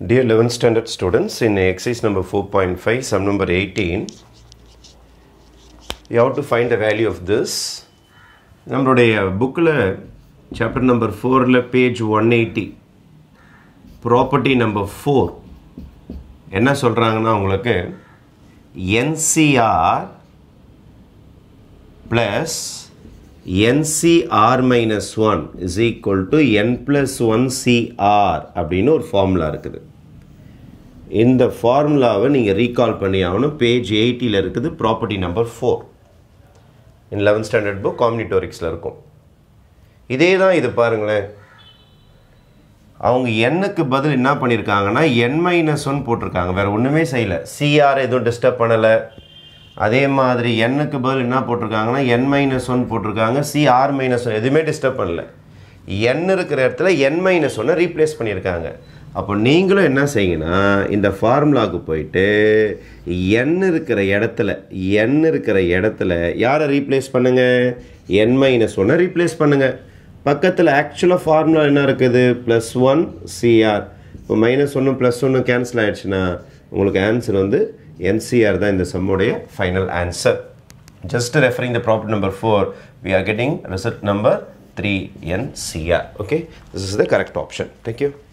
Dear 11th standard students, in exercise number 4.5, sum number 18, you have to find the value of this. நம்மளுடைய புக்கில் chapter number ஃபோரில் page one eighty property number four என்ன சொல்கிறாங்கன்னா உங்களுக்கு NCR plus NCR minus one is equal to N plus one CR அப்படின்னு ஒரு formula இருக்குது இந்த ஃபார்முலாவை நீங்கள் ரீகால் பண்ணி ஆகணும் பேஜ் எயிட்டியில் இருக்குது property number four in eleventh standard book காம்பினிட்டோரிக்ஸில் இருக்கும் இதே தான் இது பாருங்களேன் அவங்க எண்ணுக்கு பதில் என்ன பண்ணியிருக்காங்கன்னா என் மைனஸ் ஒன் போட்டிருக்காங்க வேறு ஒன்றுமே செய்யலை சிஆர் எதுவும் டிஸ்டர்ப் பண்ணலை அதே மாதிரி எண்ணுக்கு பதில் என்ன போட்டிருக்காங்கன்னா என் மைனஸ் ஒன் போட்டிருக்காங்க சிஆர் மைனஸ் ஒன் எதுவுமே டிஸ்டர்ப் பண்ணல என் இருக்கிற இடத்துல என் மைனஸ் ஒன்னை ரீப்ளேஸ் பண்ணியிருக்காங்க அப்போ நீங்களும் என்ன செய்யுங்கன்னா இந்த ஃபார்முலாவுக்கு போயிட்டு என் இருக்கிற இடத்துல என் இருக்கிற இடத்துல யாரை ரீப்ளேஸ் பண்ணுங்கள் என் மைனஸ் ஒன்னை ரீப்ளேஸ் பண்ணுங்கள் பக்கத்தில் ஆக்சுவலாக ஃபார்முலா என்ன இருக்குது ப்ளஸ் ஒன் சிஆர் இப்போ மைனஸ் ஒன்று ப்ளஸ் ஒன்று கேன்சல் ஆகிடுச்சுன்னா உங்களுக்கு ஆன்சர் வந்து என்சிஆர் தான் இந்த சம்முடைய final answer just referring the problem number four we are getting result number three NCR okay this is the correct option thank you